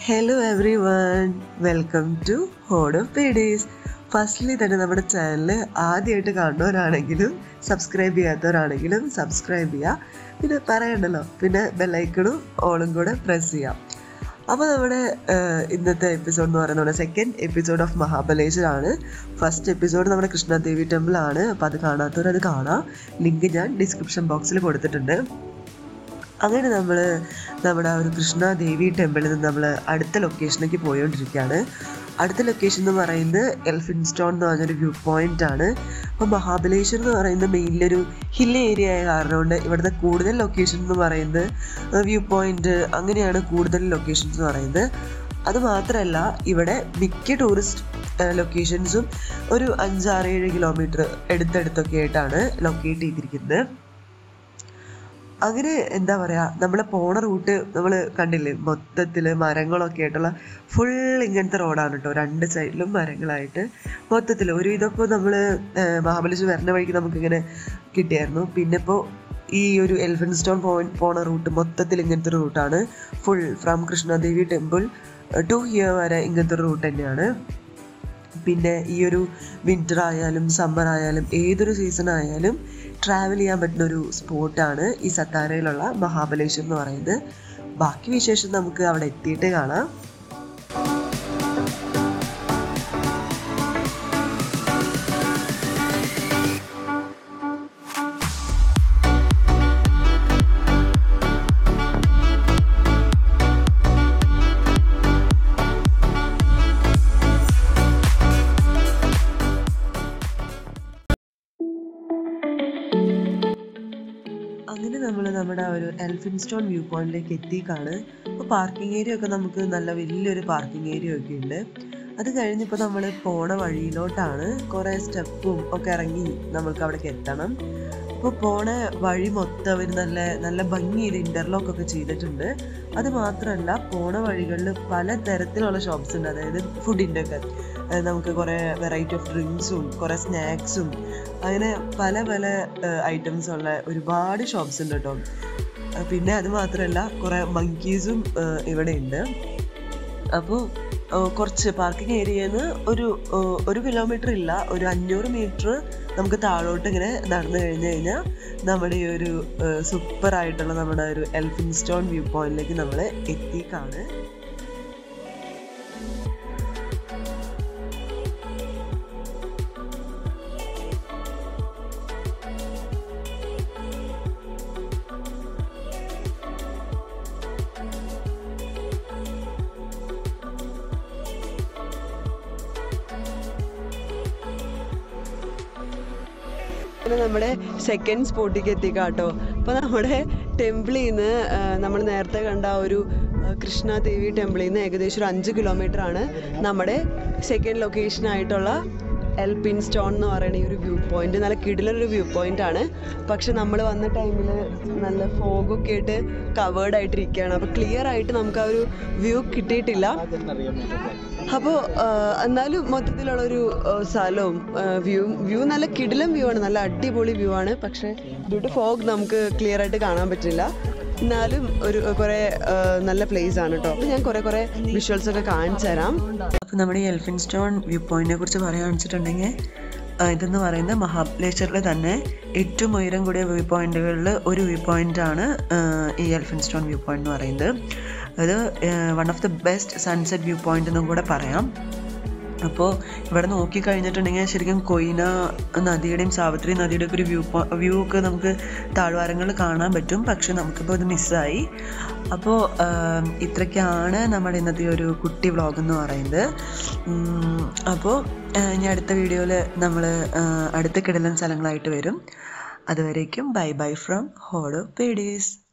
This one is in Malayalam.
hello everyone welcome to ഹോഡ് ഓഫ് പേഡീസ് ഫസ്റ്റ്ലി തന്നെ നമ്മുടെ ചാനൽ ആദ്യമായിട്ട് കാണുന്നവരാണെങ്കിലും സബ്സ്ക്രൈബ് ചെയ്യാത്തവരാണെങ്കിലും സബ്സ്ക്രൈബ് ചെയ്യുക പിന്നെ പറയണ്ടല്ലോ പിന്നെ ബെല്ലൈക്കണും ഓളും കൂടെ പ്രസ് ചെയ്യാം അപ്പോൾ നമ്മുടെ ഏഹ്, ഇന്നത്തെ എപ്പിസോഡ് എന്ന് പറയുന്നത് സെക്കൻഡ് എപ്പിസോഡ് ഓഫ് മഹാബലേശ്വരാണ് ഫസ്റ്റ് എപ്പിസോഡ് നമ്മുടെ കൃഷ്ണദേവി ടെമ്പിൾ ആണ് അപ്പോൾ അത് കാണാത്തവർ അത് കാണാം ലിങ്ക് ഞാൻ ഡിസ്ക്രിപ്ഷൻ ബോക്സിൽ കൊടുത്തിട്ടുണ്ട് അങ്ങനെ നമ്മൾ നമ്മുടെ ആ ഒരു കൃഷ്ണദേവി ടെമ്പിളിൽ നിന്ന് നമ്മൾ അടുത്ത ലൊക്കേഷനിലേക്ക് പോയോണ്ടിരിക്കുകയാണ് അടുത്ത ലൊക്കേഷൻ എന്ന് പറയുന്നത് എൽഫിൻ സ്റ്റോൺ എന്ന് പറഞ്ഞൊരു വ്യൂ പോയിന്റ് ആണ് അപ്പോൾ മഹാബലേശ്വർ എന്ന് പറയുന്നത് മെയിൻലി ഒരു ഹിൽ ഏരിയ ആയ കാരണം കൊണ്ട് ഇവിടുത്തെ കൂടുതൽ ലൊക്കേഷൻ എന്ന് പറയുന്നത് വ്യൂ പോയിന്റ് അങ്ങനെയാണ് കൂടുതൽ ലൊക്കേഷൻസ് എന്ന് പറയുന്നത് അത് മാത്രമല്ല ഇവിടെ മിക്ക ടൂറിസ്റ്റ് ലൊക്കേഷൻസും ഒരു അഞ്ചാറ് ഏഴ് കിലോമീറ്റർ എടുത്തടുത്തൊക്കെ ആയിട്ടാണ് ലൊക്കേറ്റ് ചെയ്തിരിക്കുന്നത് അങ്ങനെ എന്താ പറയാ നമ്മൾ പോണ റൂട്ട് നമ്മൾ കണ്ടില്ലേ മൊത്തത്തിൽ മരങ്ങളൊക്കെ ആയിട്ടുള്ള ഫുൾ ഇങ്ങനത്തെ റോഡാണ് കേട്ടോ രണ്ട് സൈഡിലും മരങ്ങളായിട്ട് മൊത്തത്തിൽ ഒരു ഇതൊക്കെ നമ്മൾ മഹാബലേശ്വരം വരുന്ന വഴിക്ക് നമുക്കിങ്ങനെ കിട്ടിയായിരുന്നു പിന്നെ ഇപ്പോൾ ഈ ഒരു എൽഫൻ സ്റ്റോൺ പോയിന്റ് പോണ റൂട്ട് മൊത്തത്തിൽ ഇങ്ങനത്തെ ഒരു റൂട്ടാണ് full from Krishnadevi temple to here വരെ ഇങ്ങനത്തെ ഒരു റൂട്ട് തന്നെയാണ് പിന്നെ ഈ ഒരു വിൻ്റർ ആയാലും സമ്മർ ആയാലും ഏതൊരു സീസൺ ആയാലും ട്രാവൽ ചെയ്യാൻ പറ്റുന്ന ഒരു സ്പോട്ടാണ് ഈ സത്താരയിലുള്ള മഹാബലേശ്വർ എന്ന് പറയുന്നത് ബാക്കി വിശേഷം നമുക്ക് അവിടെ എത്തിയിട്ട് കാണാം അങ്ങനെ നമ്മൾ നമ്മുടെ ആ ഒരു എൽഫിൻ സ്റ്റോൺ വ്യൂ പോയിന്റിലേക്ക് എത്തിക്കാണ് അപ്പോൾ പാർക്കിംഗ് ഏരിയ ഒക്കെ നമുക്ക് നല്ല വലിയൊരു പാർക്കിംഗ് ഏരിയ ഒക്കെ ഉണ്ട് അത് കഴിഞ്ഞിപ്പോൾ നമ്മൾ പോണ വഴിയിലോട്ടാണ് കുറേ സ്റ്റെപ്പും ഒക്കെ ഇറങ്ങി നമ്മൾക്ക് അവിടേക്ക് എത്തണം അപ്പോൾ പോണ വഴി മൊത്തം അവർ നല്ല നല്ല ഭംഗിയിൽ ഇൻ്റർലോക്ക് ഒക്കെ ചെയ്തിട്ടുണ്ട് അത് മാത്രമല്ല പോണ വഴികളിൽ പല തരത്തിലുള്ള ഷോപ്സ് ഉണ്ട് അതായത് ഫുഡിൻ്റെ ഒക്കെ അതായത് നമുക്ക് കുറേ വെറൈറ്റി ഓഫ് ഡ്രിങ്ക്സും കുറേ സ്നാക്സും അങ്ങനെ പല പല ഐറ്റംസ് ഉള്ള ഒരുപാട് ഷോപ്സ് ഉണ്ട് കേട്ടോ അഹ് പിന്നെ അത് മാത്രമല്ല കുറേ മങ്കീസും ഇവിടെ ഉണ്ട് അപ്പോൾ കുറച്ച് പാർക്കിംഗ് ഏരിയയിൽ നിന്ന് ഒരു ഏഹ്, ഒരു കിലോമീറ്റർ ഇല്ല ഒരു അഞ്ഞൂറ് മീറ്റർ നമുക്ക് താഴോട്ട് ഇങ്ങനെ നടന്നു കഴിഞ്ഞ് കഴിഞ്ഞാൽ നമ്മുടെ ഈ ഒരു സൂപ്പർ ആയിട്ടുള്ള നമ്മുടെ ഒരു എൽഫിൻ സ്റ്റോൺ വ്യൂ പോയിന്റിലേക്ക് നമ്മൾ എത്തിക്കാണ് അങ്ങനെ നമ്മുടെ സെക്കൻഡ് സ്പോട്ടിലേക്ക് എത്തിക്കാട്ടോ അപ്പോൾ നമ്മുടെ ടെമ്പിളിൽ നിന്ന് നമ്മൾ നേരത്തെ കണ്ട ആ ഒരു ആ, കൃഷ്ണദേവി ടെമ്പിളിൽ നിന്ന് ഏകദേശം ഒരു അഞ്ച് കിലോമീറ്റർ ആണ് നമ്മുടെ സെക്കൻഡ് ലൊക്കേഷൻ ആയിട്ടുള്ള എൽപിൻ സ്റ്റോൺ എന്ന് പറയുന്ന ഈ ഒരു വ്യൂ പോയിന്റ് നല്ല കിടിലൊരു വ്യൂ പോയിന്റ് ആണ് പക്ഷെ നമ്മൾ വന്ന ടൈമിൽ നല്ല ഫോഗൊക്കെ ആയിട്ട് കവേർഡ് ആയിട്ടിരിക്കുകയാണ് അപ്പോൾ ക്ലിയർ ആയിട്ട് നമുക്ക് ആ ഒരു വ്യൂ കിട്ടിയിട്ടില്ല അപ്പോൾ എന്നാലും മൊത്തത്തിലുള്ളൊരു ആ, സ്ഥലവും വ്യൂ വ്യൂ നല്ല കിടിലം വ്യൂ ആണ് നല്ല അടിപൊളി വ്യൂ ആണ് പക്ഷേ ഡ്യൂ ടു ഫോഗ് നമുക്ക് ക്ലിയർ ആയിട്ട് കാണാൻ പറ്റില്ല എന്നാലും ഒരു കുറേ ആ, നല്ല പ്ലേസ് ആണ് കേട്ടോ അപ്പോൾ ഞാൻ കുറേ കുറേ വിഷ്വൽസ് ഒക്കെ കാണിച്ചു തരാം അപ്പോൾ നമ്മുടെ ഈ എൽഫിൻ സ്റ്റോൺ വ്യൂ പോയിന്റിനെ കുറിച്ച് പറയുകയാണെന്ന് വെച്ചിട്ടുണ്ടെങ്കിൽ ആ, ഇതെന്ന് പറയുന്നത് മഹാബലേശ്വറിലെ തന്നെ ഏറ്റവും ഉയരം കൂടിയ വ്യൂ പോയിന്റുകളിൽ ഒരു വ്യൂ പോയിന്റ് ആണ് ആ, ഈ എൽഫിൻ സ്റ്റോൺ വ്യൂ പോയിന്റ് എന്ന് പറയുന്നത് അത് one of the best sunset view point എന്നും കൂടെ പറയാം അപ്പോൾ ഇവിടെ നോക്കി കഴിഞ്ഞിട്ടുണ്ടെങ്കിൽ ശരിക്കും കൊയ്ന നദിയുടെയും സാവിത്രി നദിയുടെ ഒക്കെ ഒരു വ്യൂ വ്യൂ ഒക്കെ നമുക്ക് താഴ്വാരങ്ങളിൽ കാണാൻ പറ്റും പക്ഷെ നമുക്കിപ്പോൾ ഇത് മിസ്സായി അപ്പോൾ ഇത്രയ്ക്കാണ് നമ്മുടെ ഇന്നത്തെ ഒരു കുട്ടി വ്ളോഗ് എന്ന് പറയുന്നത് ഉം, അപ്പോൾ ഇനി അടുത്ത വീഡിയോയിൽ നമ്മൾ അടുത്ത കിടലൻ സ്ഥലങ്ങളായിട്ട് വരും അതുവരേക്കും ബൈ ബൈ ഫ്രം ഹോളോ പേഡീസ്